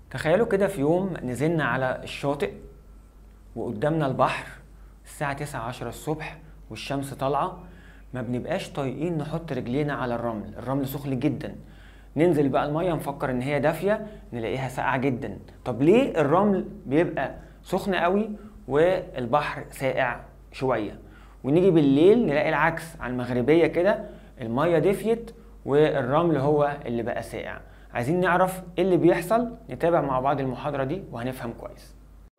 تخيلوا كده في يوم نزلنا على الشاطئ وقدامنا البحر الساعة تسعة عشرة الصبح والشمس طالعة ما بنبقاش طايقين نحط رجلينا على الرمل الرمل سخن جدا ننزل بقى المية نفكر ان هي دافية نلاقيها ساقعة جدا طب ليه الرمل بيبقى سخن قوي والبحر ساقع شوية ونيجي بالليل نلاقي العكس على المغربية كده المية دفيت والرمل هو اللي بقى ساقع عايزين نعرف ايه اللي بيحصل نتابع مع بعض المحاضرة دي وهنفهم كويس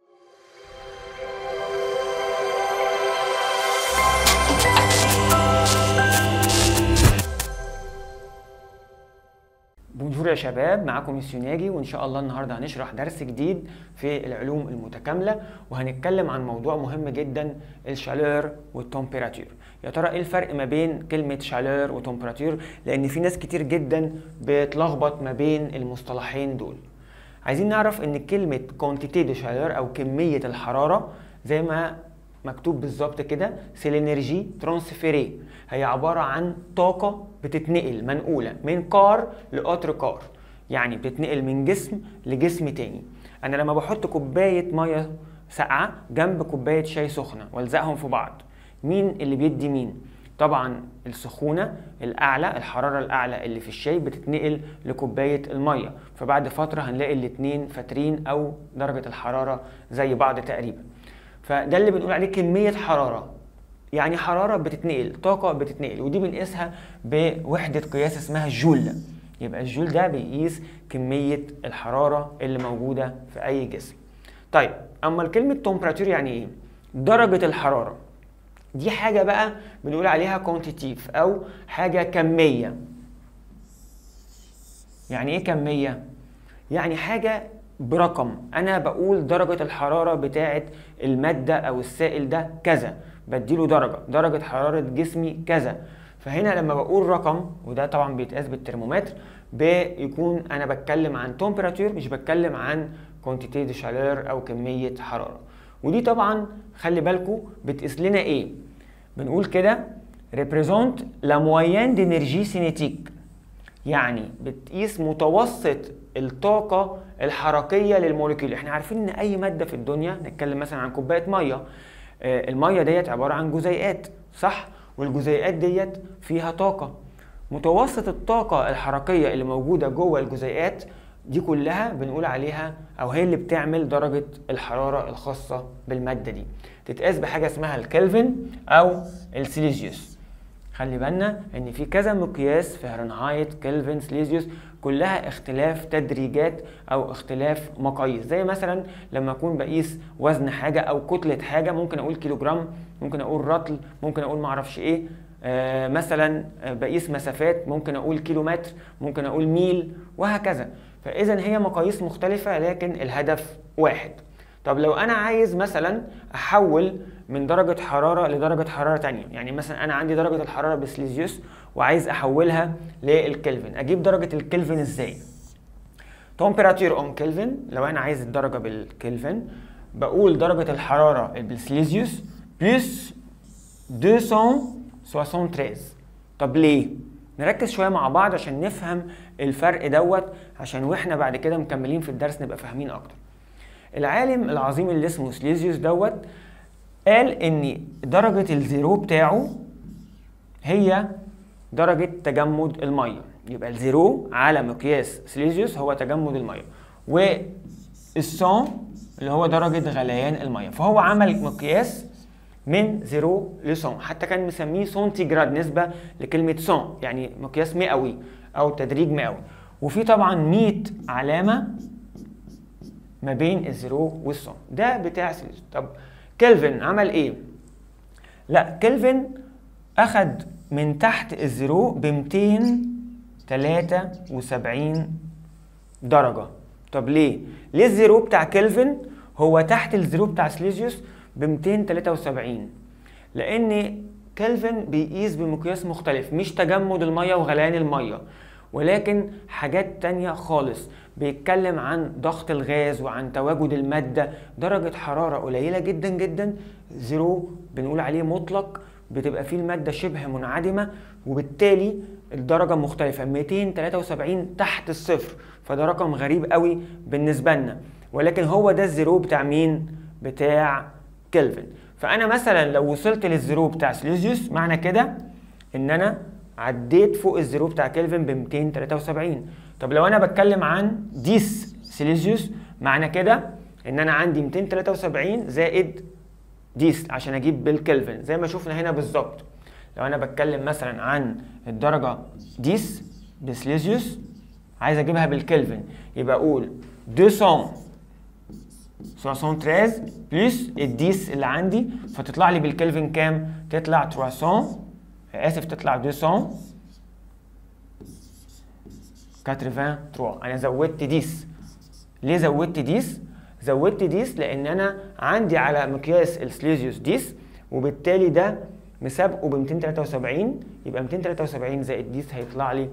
بونجور يا شباب معاكم ميسيو ناجي وان شاء الله النهارده هنشرح درس جديد في العلوم المتكامله وهنتكلم عن موضوع مهم جدا الشالور والتمبيراتير يا ترى ايه الفرق ما بين كلمه شالور وتمبيراتير لان في ناس كتير جدا بتلخبط ما بين المصطلحين دول عايزين نعرف ان كلمه كونتيتي دو شالور او كميه الحراره زي ما مكتوب بالظبط كده سي لينيرجي ترانسفيري هي عباره عن طاقه بتتنقل منقوله من كار لاوتر كار يعني بتتنقل من جسم لجسم تاني انا لما بحط كوبايه ميه ساقعه جنب كوبايه شاي سخنه والزقهم في بعض مين اللي بيدي مين طبعا السخونه الاعلى الحراره الاعلى اللي في الشاي بتتنقل لكوبايه الميه فبعد فتره هنلاقي الاتنين فاترين او درجه الحراره زي بعض تقريبا فده اللي بنقول عليه كميه حراره يعني حراره بتتنقل طاقه بتتنقل ودي بنقيسها بوحده قياس اسمها جول يبقى الجول ده بيقيس كميه الحراره اللي موجوده في اي جسم طيب اما كلمه تمبراتير يعني ايه درجه الحراره دي حاجه بقى بنقول عليها كوانتيتيف او حاجه كميه يعني ايه كميه يعني حاجه برقم انا بقول درجه الحراره بتاعه الماده او السائل ده كذا بديله درجه درجه حراره جسمي كذا فهنا لما بقول رقم وده طبعا بيتقاس بالترمومتر بيكون انا بتكلم عن تمبراتير مش بتكلم عن كونتيتي دي شالور او كميه حراره ودي طبعا خلي بالكم بتقيس لنا ايه بنقول كده ريبريزونت لا موين دينرجي سينيتيك يعني بتقيس متوسط الطاقة الحركية للموليكيول احنا عارفين ان اي مادة في الدنيا نتكلم مثلا عن كوباية مية آه المية ديت عبارة عن جزيئات صح والجزيئات ديت فيها طاقة متوسط الطاقة الحركية اللي موجودة جوه الجزيئات دي كلها بنقول عليها او هي اللي بتعمل درجة الحرارة الخاصة بالمادة دي تتقاس بحاجة اسمها الكلفن او السيليزيوس خلي بالنا ان في كذا مقياس فهرنهايت كلفن سليزيوس كلها اختلاف تدريجات او اختلاف مقاييس زي مثلا لما اكون بقيس وزن حاجه او كتله حاجه ممكن اقول كيلوجرام ممكن اقول رطل ممكن اقول معرفش ايه آه مثلا بقيس مسافات ممكن اقول كيلومتر ممكن اقول ميل وهكذا فاذا هي مقاييس مختلفه لكن الهدف واحد طب لو انا عايز مثلا احول من درجة حرارة لدرجة حرارة تانية يعني مثلا أنا عندي درجة الحرارة بسليزيوس وعايز أحولها للكلفن أجيب درجة الكلفن إزاي؟ تمبراتير أون كلفن لو أنا عايز الدرجة بالكلفن بقول درجة الحرارة بالسليزيوس بلس 273 طب ليه؟ نركز شوية مع بعض عشان نفهم الفرق دوت عشان واحنا بعد كده مكملين في الدرس نبقى فاهمين أكتر. العالم العظيم اللي اسمه سليزيوس دوت قال ان درجة الزيرو بتاعه هي درجة تجمد المية يبقى الزيرو على مقياس سليزيوس هو تجمد المية والصن اللي هو درجة غليان المية فهو عمل مقياس من زيرو لصن حتى كان مسميه سنتيجراد نسبة لكلمة صن يعني مقياس مئوي أو تدريج مئوي وفي طبعا 100 علامة ما بين الزيرو والصن ده بتاع سليزيوس طب كلفن عمل ايه؟ لا كلفن اخد من تحت الزيرو ب 273 درجة طب ليه؟ ليه الزيرو بتاع كلفن هو تحت الزيرو بتاع سليزيوس ب 273 لان كلفن بيقيس بمقياس مختلف مش تجمد المية وغليان المية ولكن حاجات تانية خالص بيتكلم عن ضغط الغاز وعن تواجد المادة درجة حرارة قليلة جدا جدا زيرو بنقول عليه مطلق بتبقى فيه المادة شبه منعدمة وبالتالي الدرجة مختلفة 273 تحت الصفر فده رقم غريب قوي بالنسبة لنا ولكن هو ده الزيرو بتاع مين؟ بتاع كلفن فأنا مثلا لو وصلت للزيرو بتاع سليزيوس معنى كده إن أنا عديت فوق الزيرو بتاع كلفن ب 273 طب لو أنا بتكلم عن ديس سيليزيوس معنى كده إن أنا عندي 273 زائد ديس عشان أجيب بالكلفن زي ما شفنا هنا بالظبط لو انا بتكلم مثلا عن الدرجه ديس بسليزيوس عايز اجيبها بالكلفن يبقى اقول 273 بلس الديس اللي عندي فتطلع لي بالكلفن كام؟ تطلع 300 اسف تطلع 283 انا زودت ديس ليه زودت ديس؟ زودت ديس لان انا عندي على مقياس السليزيوس ديس وبالتالي ده مسابقه ب 273 يبقى 273 زائد ديس هيطلع لي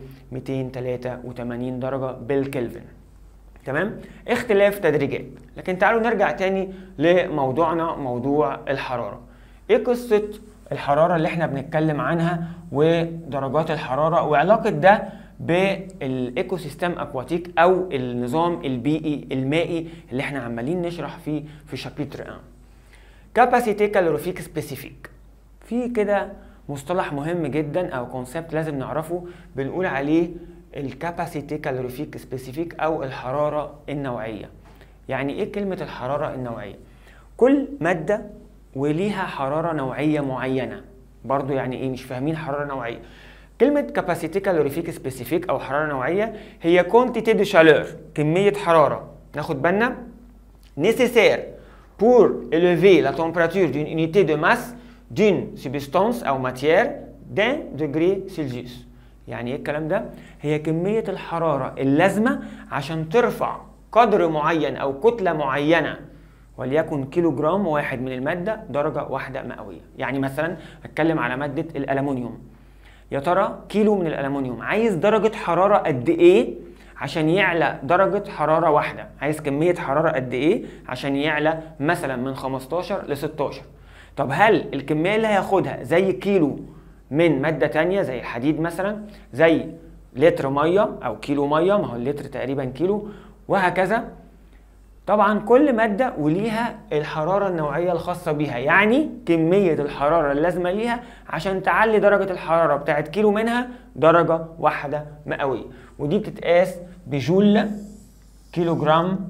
283 درجه بالكلفن تمام اختلاف تدريجات لكن تعالوا نرجع تاني لموضوعنا موضوع الحراره ايه قصه الحراره اللي احنا بنتكلم عنها ودرجات الحراره وعلاقه ده بالايكو سيستم اكواتيك او النظام البيئي المائي اللي احنا عمالين نشرح فيه في شابيتر 1 كاباسيتي كالوريفيك سبيسيفيك في كده مصطلح مهم جدا او كونسبت لازم نعرفه بنقول عليه الكاباسيتي كالوريفيك سبيسيفيك او الحراره النوعيه يعني ايه كلمه الحراره النوعيه كل ماده وليها حراره نوعيه معينه برضو يعني ايه مش فاهمين حراره نوعيه كلمة كاباسيتي كالوريفيك سبيسيفيك أو حرارة نوعية هي كونتيتي دي شالور كمية حرارة ناخد بالنا nécessaire pour élever la température d'une unité de masse d'une substance أو matière d'un degré Celsius يعني ايه الكلام ده؟ هي كمية الحرارة اللازمة عشان ترفع قدر معين أو كتلة معينة وليكن كيلو جرام واحد من المادة درجة واحدة مئوية يعني مثلا أتكلم على مادة الألمنيوم يا ترى كيلو من الألمنيوم عايز درجة حرارة قد إيه عشان يعلى درجة حرارة واحدة عايز كمية حرارة قد إيه عشان يعلى مثلا من 15 ل 16 طب هل الكمية اللي هياخدها زي كيلو من مادة تانية زي الحديد مثلا زي لتر مية أو كيلو مية ما هو اللتر تقريبا كيلو وهكذا طبعا كل مادة وليها الحرارة النوعية الخاصة بيها يعني كمية الحرارة اللازمة ليها عشان تعلي درجة الحرارة بتاعت كيلو منها درجة واحدة مئوية ودي بتتقاس بجول كيلو جرام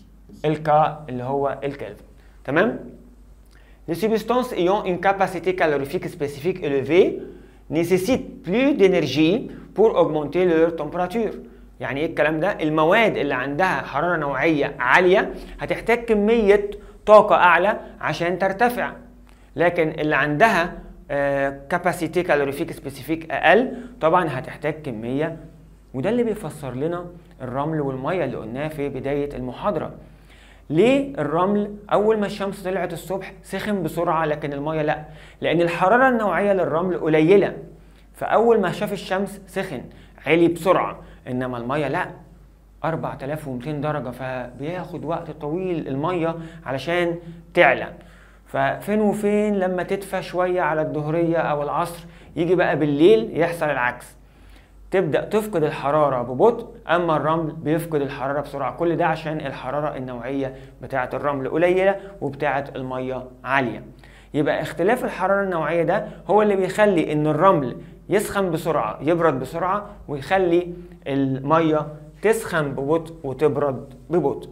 الكا اللي هو الكلفن تمام Les substances ayant une capacité calorifique spécifique élevée nécessitent plus d'énergie pour augmenter leur température. يعني ايه الكلام ده؟ المواد اللي عندها حراره نوعيه عاليه هتحتاج كميه طاقه اعلى عشان ترتفع. لكن اللي عندها كاباسيتي كالوريفيك سبيسيفيك اقل طبعا هتحتاج كميه وده اللي بيفسر لنا الرمل والميه اللي قلناه في بدايه المحاضره. ليه الرمل اول ما الشمس طلعت الصبح سخن بسرعه لكن الميه لا لان الحراره النوعيه للرمل قليله فاول ما شاف الشمس سخن علي بسرعه انما الميه لا 4200 درجه فبياخد وقت طويل الميه علشان تعلى ففين وفين لما تدفى شويه على الظهريه او العصر يجي بقى بالليل يحصل العكس تبدا تفقد الحراره ببطء اما الرمل بيفقد الحراره بسرعه كل ده عشان الحراره النوعيه بتاعه الرمل قليله وبتاعه الميه عاليه يبقى اختلاف الحراره النوعيه ده هو اللي بيخلي ان الرمل يسخن بسرعه يبرد بسرعه ويخلي الميه تسخن ببطء وتبرد ببطء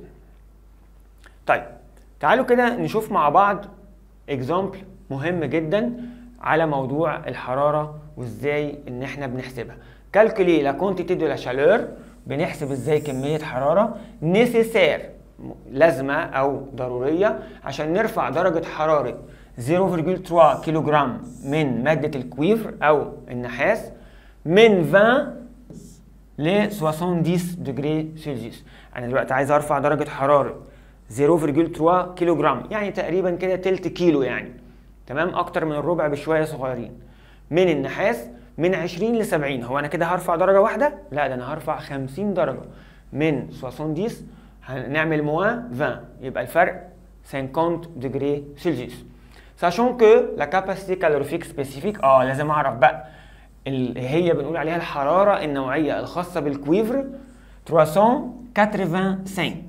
طيب تعالوا كده نشوف مع بعض اكزامبل مهم جدا على موضوع الحراره وازاي ان احنا بنحسبها كالكولي لا كونتيتي دو لا شالور بنحسب ازاي كميه حراره نيسيسير لازمه او ضروريه عشان نرفع درجه حراره 0.3 كيلو جرام من ماده الكويفر او النحاس من 20 ل 70 دجري سلسيوس انا دلوقتي عايز ارفع درجه حراره 0.3 كيلو جرام يعني تقريبا كده تلت كيلو يعني تمام اكتر من الربع بشويه صغيرين من النحاس من 20 ل 70 هو انا كده هرفع درجه واحده لا ده انا هرفع 50 درجه من 70 هنعمل موان 20 يبقى الفرق 50 دجري سلسيوس sachant que la capacité calorifique spécifique اه لازم اعرف بقى اللي هي بنقول عليها الحراره النوعيه الخاصه بالكويفر 385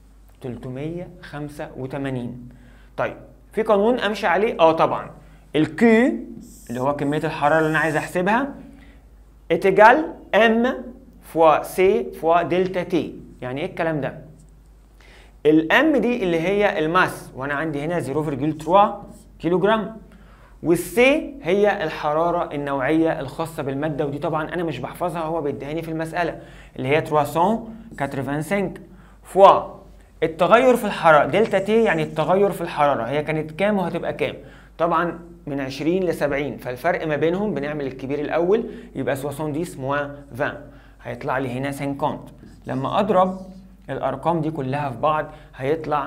385 طيب في قانون امشي عليه اه طبعا الكيو اللي هو كميه الحراره اللي انا عايز احسبها اتجال ام فوا سي فوا دلتا تي يعني ايه الكلام ده الام دي اللي هي الماس وانا عندي هنا 0.3 كيلو جرام والسي هي الحراره النوعيه الخاصه بالماده ودي طبعا انا مش بحفظها هو بيديهاني في المساله اللي هي 385 فوا التغير في الحراره دلتا تي يعني التغير في الحراره هي كانت كام وهتبقى كام طبعا من 20 ل 70 فالفرق ما بينهم بنعمل الكبير الاول يبقى 70 موان 20 هيطلع لي هنا 50 لما اضرب الارقام دي كلها في بعض هيطلع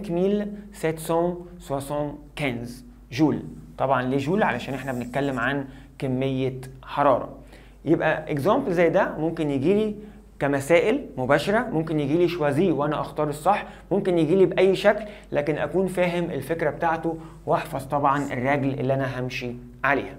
5775 جول طبعا ليه جول علشان احنا بنتكلم عن كميه حراره يبقى اكزامبل زي ده ممكن يجي لي كمسائل مباشره ممكن يجي لي شوازي وانا اختار الصح ممكن يجي لي باي شكل لكن اكون فاهم الفكره بتاعته واحفظ طبعا الرجل اللي انا همشي عليها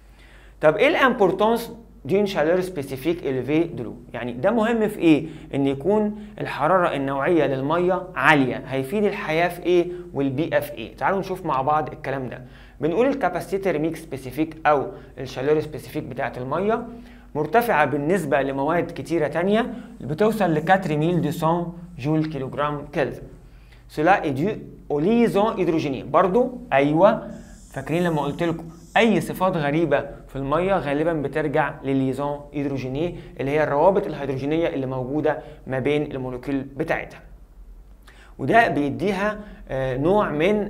طب ايه الامبورتانس دين شالور سبيسيفيك الفي دلو يعني ده مهم في ايه ان يكون الحراره النوعيه للميه عاليه هيفيد الحياه في ايه والبيئه في ايه تعالوا نشوف مع بعض الكلام ده بنقول الكاباسيتي ترميك سبيسيفيك او الشالور سبيسيفيك بتاعه الميه مرتفعة بالنسبة لمواد كتيرة تانية بتوصل ل 4200 جول كيلوغرام كلفن cela est dû au liaison hydrogénée برضو أيوة فاكرين لما قلت لكم أي صفات غريبة في المية غالبا بترجع للليزون هيدروجينيه اللي هي الروابط الهيدروجينية اللي موجودة ما بين المولكيول بتاعتها وده بيديها نوع من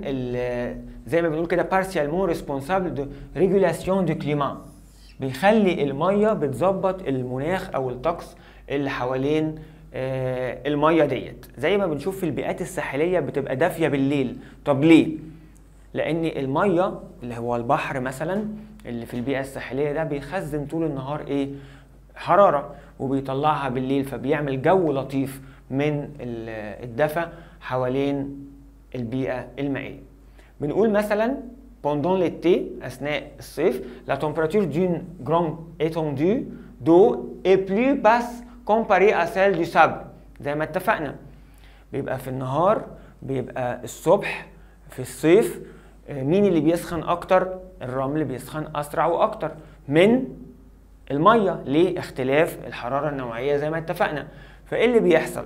زي ما بنقول كده partiellement responsable de régulation du climat بيخلي الميه بتظبط المناخ او الطقس اللي حوالين الميه ديت زي ما بنشوف في البيئات الساحليه بتبقى دافيه بالليل طب ليه لان الميه اللي هو البحر مثلا اللي في البيئه الساحليه ده بيخزن طول النهار ايه حراره وبيطلعها بالليل فبيعمل جو لطيف من الدفى حوالين البيئه المائيه بنقول مثلا pendant l'été, أثناء الصيف, la température d'une grande étendue d'eau est plus basse comparée à celle du sable. زي ما اتفقنا. بيبقى في النهار بيبقى الصبح في الصيف مين اللي بيسخن أكتر؟ الرمل بيسخن أسرع وأكتر من المية ليه؟ اختلاف الحرارة النوعية زي ما اتفقنا. فإيه اللي بيحصل؟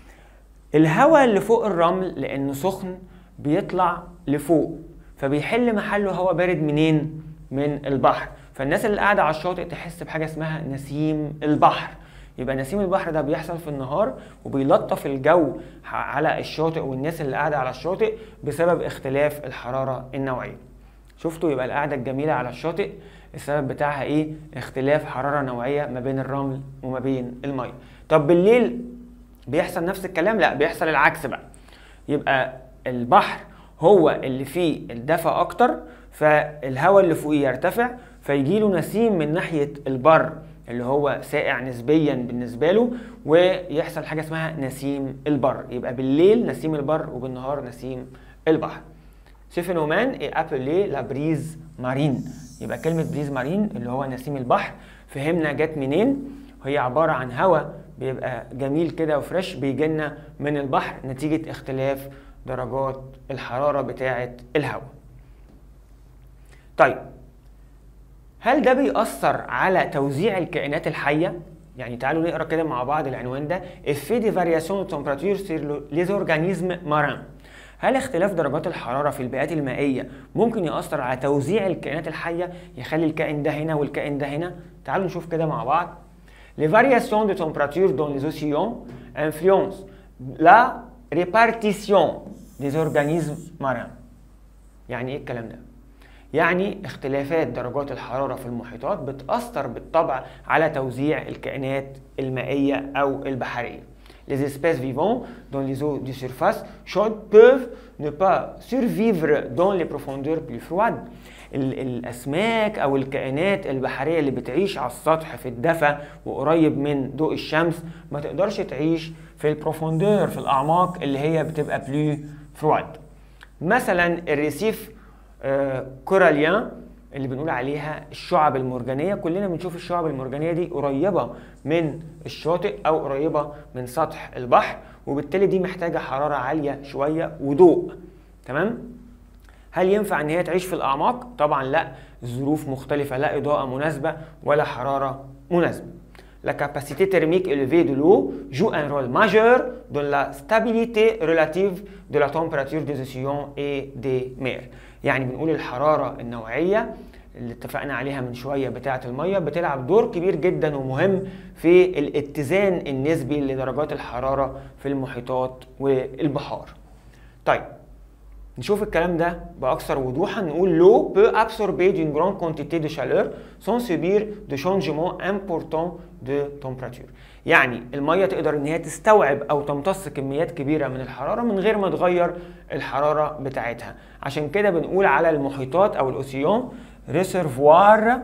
الهواء اللي فوق الرمل لأنه سخن بيطلع لفوق فبيحل محله هواء بارد منين؟ من البحر فالناس اللي قاعدة على الشاطئ تحس بحاجة اسمها نسيم البحر يبقى نسيم البحر ده بيحصل في النهار وبيلطف الجو على الشاطئ والناس اللي قاعدة على الشاطئ بسبب اختلاف الحرارة النوعية شفتوا يبقى القعدة الجميلة على الشاطئ السبب بتاعها ايه؟ اختلاف حرارة نوعية ما بين الرمل وما بين المية طب بالليل بيحصل نفس الكلام؟ لا بيحصل العكس بقى يبقى البحر هو اللي فيه الدفى اكتر فالهواء اللي فوقيه يرتفع فيجي له نسيم من ناحيه البر اللي هو ساقع نسبيا بالنسبه له ويحصل حاجه اسمها نسيم البر يبقى بالليل نسيم البر وبالنهار نسيم البحر Ce phénomène est appelé la brise marine يبقى كلمة بريز مارين اللي هو نسيم البحر فهمنا جت منين هي عبارة عن هواء بيبقى جميل كده وفريش بيجي لنا من البحر نتيجة اختلاف درجات الحرارة بتاعة الهواء طيب هل ده بيأثر على توزيع الكائنات الحية؟ يعني تعالوا نقرا كده مع بعض العنوان ده effet des variations de température sur les organismes marins هل اختلاف درجات الحرارة في البيئات المائية ممكن يأثر على توزيع الكائنات الحية يخلي الكائن ده هنا والكائن ده هنا؟ تعالوا نشوف كده مع بعض. Les variations de température dans les océans influencent la répartition des organismes marins. يعني ايه الكلام ده؟ يعني اختلافات درجات الحرارة في المحيطات بتأثر بالطبع على توزيع الكائنات المائية أو البحرية. Les espèces vivant dans les eaux de surface chaudes peuvent ne pas survivre dans les profondeurs plus froides. الأسماك أو الكائنات البحرية اللي بتعيش على السطح في الدفا وقريب من ضوء الشمس ما تقدرش تعيش في البروفوندور في الأعماق اللي هي بتبقى بلو فرويد. مثلا الريسيف كوراليان اللي بنقول عليها الشعب المرجانية كلنا بنشوف الشعب المرجانية دي قريبة من الشاطئ أو قريبة من سطح البحر وبالتالي دي محتاجة حرارة عالية شوية وضوء تمام؟ هل ينفع ان هي تعيش في الاعماق؟ طبعا لا، الظروف مختلفة، لا اضاءة مناسبة ولا حرارة مناسبة. La capacité thermique élevée de l'eau joue un rôle majeur dans la stabilité relative de la température des océans et des mers. يعني بنقول الحرارة النوعية اللي اتفقنا عليها من شوية بتاعة المية بتلعب دور كبير جدا ومهم في الاتزان النسبي لدرجات الحرارة في المحيطات والبحار. طيب نشوف الكلام ده بأكثر وضوحا نقول l'eau peut absorber d'une grande quantité de chaleur sans subir de changements importants de température يعني المية تقدر ان هي تستوعب او تمتص كميات كبيرة من الحرارة من غير ما تغير الحرارة بتاعتها عشان كده بنقول على المحيطات او الاوسيون ريسيرفوار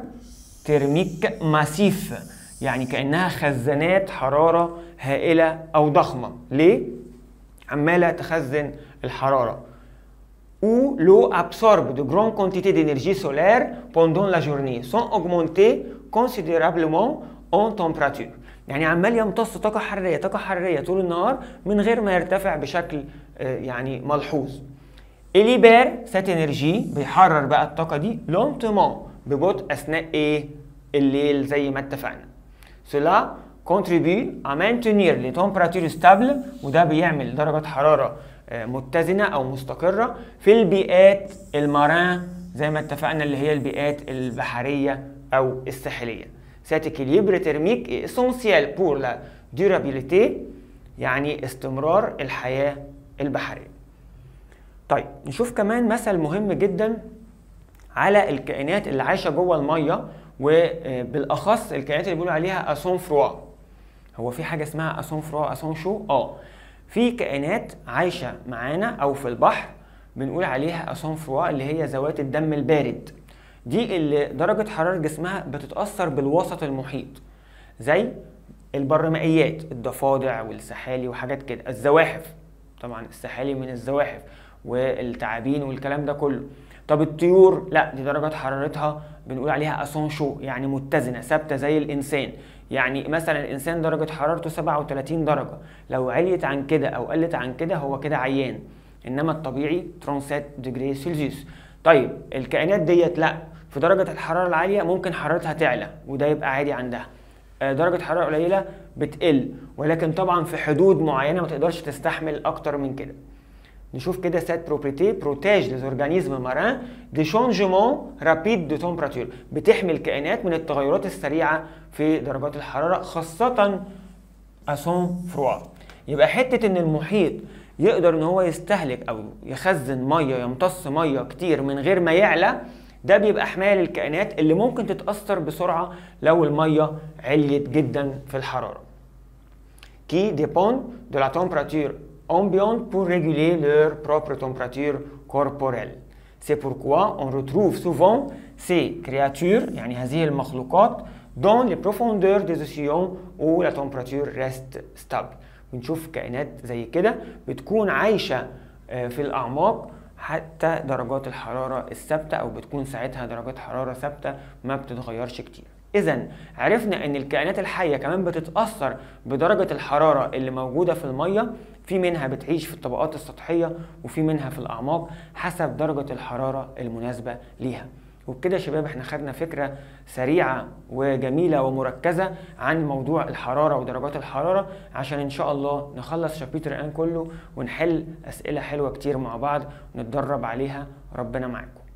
ترميك ماسيف يعني كأنها خزانات حرارة هائلة او ضخمة ليه؟ عمالة تخزن الحرارة où l'eau absorbe de grandes quantités d'énergie solaire pendant la journée sans augmenter considérablement en température يعني عمال يمتص طاقة حرارية طاقة حرارية طول النهار من غير ما يرتفع بشكل يعني ملحوظ إليبير سات انرجي بيحرر بقى الطاقة دي لونتومون ببطء أثناء إيه؟ الليل زي ما اتفقنا cela contribue à maintenir les températures stables وده بيعمل درجة حرارة متزنه او مستقره في البيئات الماران زي ما اتفقنا اللي هي البيئات البحريه او الساحليه. Cet équilibre thermique est essentiel pour la durabilité يعني استمرار الحياه البحريه. طيب نشوف كمان مثل مهم جدا على الكائنات اللي عايشه جوه الميه وبالاخص الكائنات اللي بيقولوا عليها اسون فروا. هو في حاجه اسمها اسون فروا اسون شو؟ اه في كائنات عايشه معانا او في البحر بنقول عليها اسون فروا اللي هي ذوات الدم البارد دي اللي درجه حراره جسمها بتتاثر بالوسط المحيط زي البرمائيات الضفادع والسحالي وحاجات كده الزواحف طبعا السحالي من الزواحف والتعابين والكلام ده كله طب الطيور لا دي درجات حرارتها بنقول عليها اسون شو يعني متزنه ثابته زي الانسان يعني مثلا الانسان درجه حرارته 37 درجه لو عليت عن كده او قلت عن كده هو كده عيان انما الطبيعي 37 ديجري سلسيوس طيب الكائنات ديت لا في درجه الحراره العاليه ممكن حرارتها تعلى وده يبقى عادي عندها درجه حراره قليله بتقل ولكن طبعا في حدود معينه ما تقدرش تستحمل اكتر من كده نشوف كده cette propriété protège les organismes marins des changements rapides de température بتحمي الكائنات من التغيرات السريعة في درجات الحرارة خاصة أسون فروا يبقى حتة إن المحيط يقدر إن هو يستهلك أو يخزن مية يمتص مية كتير من غير ما يعلى ده بيبقى حماية للكائنات اللي ممكن تتأثر بسرعة لو المية عليت جدا في الحرارة. qui dépendent de la température ambiante pour réguler leur propre température corporelle. C'est pourquoi on retrouve souvent ces créatures, يعني هذه المخلوقات, dans les profondeurs des océans où la température reste stable. بنشوف كائنات زي كده بتكون عايشة في الأعماق حتى درجات الحرارة الثابتة أو بتكون ساعتها درجات حرارة ثابتة ما بتتغيرش كتير. إذا عرفنا إن الكائنات الحية كمان بتتأثر بدرجة الحرارة اللي موجودة في المية في منها بتعيش في الطبقات السطحية وفي منها في الأعماق حسب درجة الحرارة المناسبة ليها وبكده يا شباب احنا خدنا فكرة سريعة وجميلة ومركزة عن موضوع الحرارة ودرجات الحرارة عشان ان شاء الله نخلص شابتر الآن كله ونحل أسئلة حلوة كتير مع بعض ونتدرب عليها ربنا معاكم